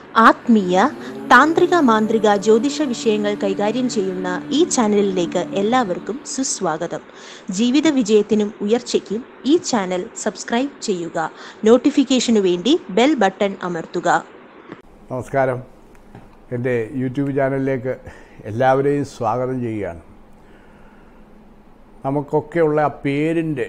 ആത്മീയ താന്ത്രിക മാന്ത്രിക ജ്യോതിഷ വിഷയങ്ങൾ കൈകാര്യം ചെയ്യുന്ന ഈ ചാനലിലേക്ക് എല്ലാവർക്കും സുസ്വാഗതം ജീവിത വിജയത്തിനും ഉയർച്ചയ്ക്കും ഈ ചാനൽ സബ്സ്ക്രൈബ് ചെയ്യുക നോട്ടിഫിക്കേഷനു വേണ്ടി ബെൽ ബട്ടൺ അമർത്തുക നമസ്കാരം എൻ്റെ യൂട്യൂബ് ചാനലിലേക്ക് എല്ലാവരെയും സ്വാഗതം ചെയ്യുകയാണ് നമുക്കൊക്കെയുള്ള ആ പേരിൻ്റെ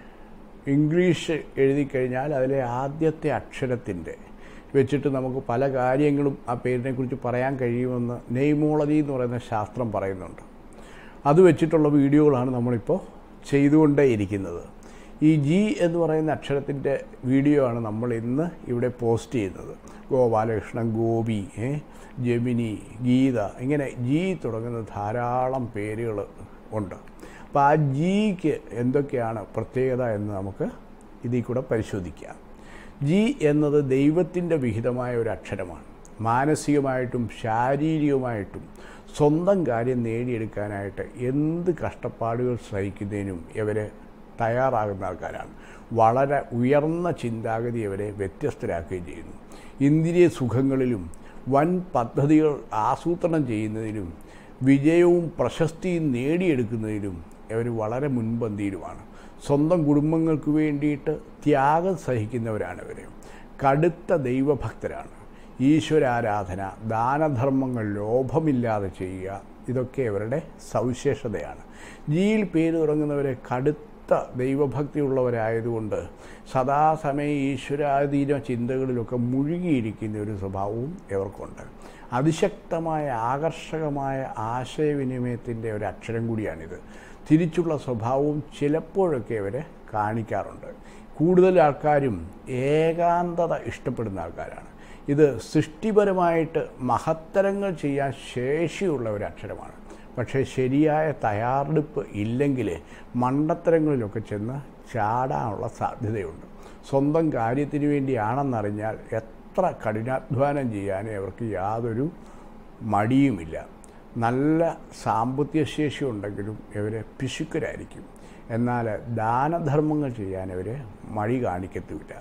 ഇംഗ്ലീഷ് എഴുതി കഴിഞ്ഞാൽ അതിലെ ആദ്യത്തെ അക്ഷരത്തിൻ്റെ വെച്ചിട്ട് നമുക്ക് പല കാര്യങ്ങളും ആ പേരിനെ കുറിച്ച് പറയാൻ കഴിയുമെന്ന് നെയ്മോളജി എന്ന് പറയുന്ന ശാസ്ത്രം പറയുന്നുണ്ട് അത് വെച്ചിട്ടുള്ള വീഡിയോകളാണ് നമ്മളിപ്പോൾ ചെയ്തുകൊണ്ടേ ഇരിക്കുന്നത് ഈ ജി എന്ന് പറയുന്ന അക്ഷരത്തിൻ്റെ വീഡിയോ ആണ് നമ്മൾ ഇന്ന് ഇവിടെ പോസ്റ്റ് ചെയ്യുന്നത് ഗോപാലകൃഷ്ണൻ ഗോപി ഏ, ജമിനി ഗീത ഇങ്ങനെ ജി തുടങ്ങുന്ന ധാരാളം പേരുകൾ ഉണ്ട് അപ്പോൾ ആ ജിക്ക് എന്തൊക്കെയാണ് പ്രത്യേകത എന്ന് നമുക്ക് ഇതിൽ കൂടെ പരിശോധിക്കാം ജി എന്നത് ദൈവത്തിൻ്റെ വിഹിതമായ ഒരു അക്ഷരമാണ് മാനസികമായിട്ടും ശാരീരികമായിട്ടും സ്വന്തം കാര്യം നേടിയെടുക്കാനായിട്ട് എന്ത് കഷ്ടപ്പാടുകൾ സഹിക്കുന്നതിനും ഇവർ തയ്യാറാകുന്ന ആൾക്കാരാണ് വളരെ ഉയർന്ന ചിന്താഗതി അവരെ വ്യത്യസ്തരാക്കുകയും ചെയ്യുന്നു ഇന്ദ്രിയ സുഖങ്ങളിലും വൻ പദ്ധതികൾ ആസൂത്രണം ചെയ്യുന്നതിലും വിജയവും പ്രശസ്തിയും നേടിയെടുക്കുന്നതിലും ഇവർ വളരെ മുൻപന്തിയിലുമാണ് സ്വന്തം കുടുംബങ്ങൾക്ക് വേണ്ടിയിട്ട് ത്യാഗം സഹിക്കുന്നവരാണ് ഇവർ കടുത്ത ദൈവഭക്തരാണ് ഈശ്വരാരാധന ദാനധർമ്മങ്ങൾ ലോഭമില്ലാതെ ചെയ്യുക ഇതൊക്കെ ഇവരുടെ സവിശേഷതയാണ് ജിയിൽ പേര് തുടങ്ങുന്നവരെ കടുത്ത ദൈവഭക്തിയുള്ളവരായതുകൊണ്ട് സദാസമയം ഈശ്വരാധീന ചിന്തകളിലൊക്കെ മുഴുകിയിരിക്കുന്ന ഒരു സ്വഭാവവും ഇവർക്കുണ്ട് അതിശക്തമായ ആകർഷകമായ ആശയവിനിമയത്തിൻ്റെ ഒരു അക്ഷരം കൂടിയാണിത് തിരിച്ചുള്ള സ്വഭാവവും ചിലപ്പോഴൊക്കെ ഇവരെ കാണിക്കാറുണ്ട് കൂടുതൽ ആൾക്കാരും ഏകാന്തത ഇഷ്ടപ്പെടുന്ന ആൾക്കാരാണ് ഇത് സൃഷ്ടിപരമായിട്ട് മഹത്തരങ്ങൾ ചെയ്യാൻ ശേഷിയുള്ള ഒരു അക്ഷരമാണ് പക്ഷേ ശരിയായ തയ്യാറെടുപ്പ് ഇല്ലെങ്കിൽ മണ്ടത്തരങ്ങളിലൊക്കെ ചെന്ന് ചാടാനുള്ള സാധ്യതയുണ്ട് സ്വന്തം കാര്യത്തിന് വേണ്ടിയാണെന്നറിഞ്ഞാൽ എത്ര കഠിനാധ്വാനം ചെയ്യാനേ അവർക്ക് യാതൊരു മടിയുമില്ല നല്ല സാമ്പത്തിക ശേഷി ഉണ്ടെങ്കിലും ഇവരെ പിശുക്കരായിരിക്കും എന്നാൽ ദാനധർമ്മങ്ങൾ ചെയ്യാൻ ഇവർ മടി കാണിക്കത്തുമില്ല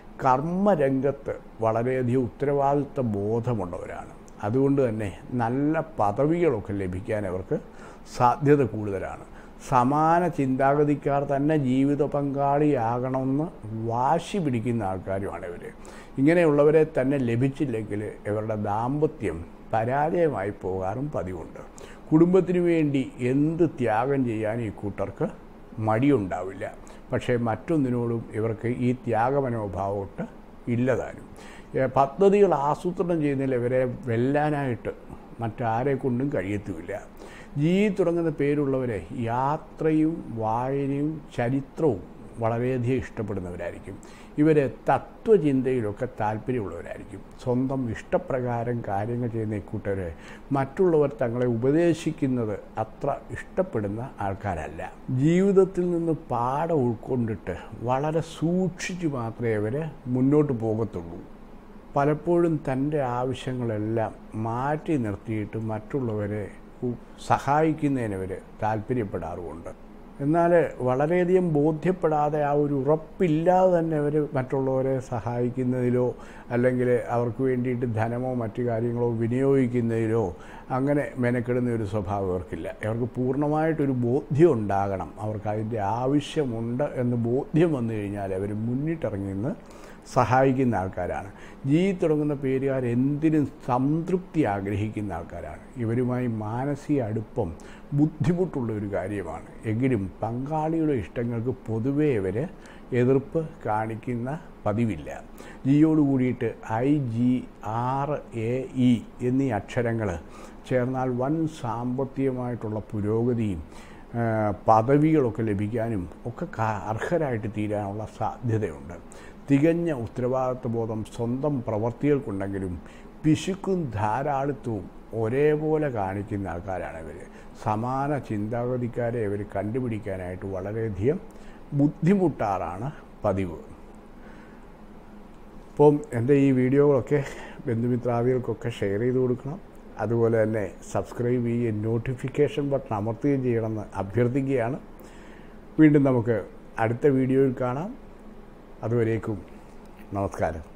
കർമ്മരംഗത്ത് വളരെയധികം ഉത്തരവാദിത്വ ബോധമുള്ളവരാണ് അതുകൊണ്ട് തന്നെ നല്ല പദവികളൊക്കെ ലഭിക്കാൻ അവർക്ക് സാധ്യത കൂടുതലാണ് സമാന ചിന്താഗതിക്കാർ തന്നെ ജീവിത പങ്കാളിയാകണമെന്ന് വാശി പിടിക്കുന്ന ആൾക്കാരുമാണ് ഇവർ ഇങ്ങനെയുള്ളവരെ തന്നെ ലഭിച്ചില്ലെങ്കിൽ ഇവരുടെ ദാമ്പത്യം പരാജയമായി പോകാറും പതിവുണ്ട് കുടുംബത്തിന് വേണ്ടി എന്ത് ത്യാഗം ചെയ്യാൻ ഈ കൂട്ടർക്ക് മടിയുണ്ടാവില്ല പക്ഷേ മറ്റൊന്നിനോടും ഇവർക്ക് ഈ ത്യാഗമനോഭാവമൊട്ട് ഇല്ലതാനും ഏ, പദ്ധതികൾ ആസൂത്രണം ചെയ്യുന്നതിൽ ഇവരെ വെല്ലാനായിട്ട് മറ്റാരെ കൊണ്ടും കഴിയത്തുമില്ല ജി തുടങ്ങുന്ന പേരുള്ളവരെ യാത്രയും വായനയും ചരിത്രവും വളരെയധികം ഇഷ്ടപ്പെടുന്നവരായിരിക്കും ഇവർ തത്വചിന്തയിലൊക്കെ താല്പര്യമുള്ളവരായിരിക്കും സ്വന്തം ഇഷ്ടപ്രകാരം കാര്യങ്ങൾ ചെയ്യുന്ന ഇക്കൂട്ടർ മറ്റുള്ളവർ തങ്ങളെ ഉപദേശിക്കുന്നത് അത്ര ഇഷ്ടപ്പെടുന്ന ആൾക്കാരല്ല ജീവിതത്തിൽ നിന്ന് പാഠം ഉൾക്കൊണ്ടിട്ട് വളരെ സൂക്ഷിച്ച് മാത്രമേ അവർ മുന്നോട്ട് പോകത്തുള്ളൂ പലപ്പോഴും തൻ്റെ ആവശ്യങ്ങളെല്ലാം മാറ്റി നിർത്തിയിട്ട് മറ്റുള്ളവരെ ഉ- സഹായിക്കുന്നതിനവർ താല്പര്യപ്പെടാറുമുണ്ട് എന്നാൽ വളരെയധികം ബോധ്യപ്പെടാതെ ആ ഒരു ഉറപ്പില്ലാതെ തന്നെ അവർ മറ്റുള്ളവരെ സഹായിക്കുന്നതിലോ അല്ലെങ്കിൽ അവർക്ക് വേണ്ടിയിട്ട് ധനമോ മറ്റു കാര്യങ്ങളോ വിനിയോഗിക്കുന്നതിലോ അങ്ങനെ മെനക്കെടുന്ന ഒരു സ്വഭാവം ഇവർക്കില്ല ഇവർക്ക് പൂർണ്ണമായിട്ടൊരു ബോധ്യം ഉണ്ടാകണം അവർക്ക് അതിൻ്റെ ആവശ്യമുണ്ട് എന്ന് ബോധ്യം വന്നു കഴിഞ്ഞാൽ അവർ മുന്നിട്ടിറങ്ങി നിന്ന് സഹായിക്കുന്ന ആൾക്കാരാണ് ജി തുടങ്ങുന്ന പേരുകാർ എന്തിനും സംതൃപ്തി ആഗ്രഹിക്കുന്ന ആൾക്കാരാണ് ഇവരുമായി മാനസിക അടുപ്പം ബുദ്ധിമുട്ടുള്ള ഒരു കാര്യമാണ് എങ്കിലും പങ്കാളിയുടെ ഇഷ്ടങ്ങൾക്ക് പൊതുവേ ഇവർ എതിർപ്പ് കാണിക്കുന്ന പതിവില്ല ജിയോട് കൂടിയിട്ട് I G R A E എന്നീ അക്ഷരങ്ങൾ ചേർന്നാൽ വൻ സാമ്പത്തികമായിട്ടുള്ള പുരോഗതിയും ആ, പദവികളൊക്കെ ലഭിക്കാനും ഒക്കെ കാ- അർഹരായിട്ട് തീരാനുള്ള സാധ്യതയുണ്ട് തികഞ്ഞ ഉത്തരവാദിത്വ ബോധം സ്വന്തം പ്രവർത്തികൾക്കുണ്ടെങ്കിലും പിശുക്കും ധാരാളിത്വവും ഒരേപോലെ കാണിക്കുന്ന ആൾക്കാരാണ് ഇവർ സമാന ചിന്താഗതിക്കാരെ ഇവർ കണ്ടുപിടിക്കാനായിട്ട് വളരെയധികം ബുദ്ധിമുട്ടാറാണ് പതിവ് അപ്പം എൻ്റെ ഈ വീഡിയോകളൊക്കെ ബന്ധുമിത്രാദികൾക്കൊക്കെ ഷെയർ ചെയ്ത് കൊടുക്കണം അതുപോലെ തന്നെ സബ്സ്ക്രൈബ് ചെയ്യുകയും നോട്ടിഫിക്കേഷൻ ബട്ടൺ അമർത്തുകയും ചെയ്യണമെന്ന് അഭ്യർത്ഥിക്കുകയാണ് വീണ്ടും നമുക്ക് അടുത്ത വീഡിയോയിൽ കാണാം അതുവരേക്കും നമസ്കാരം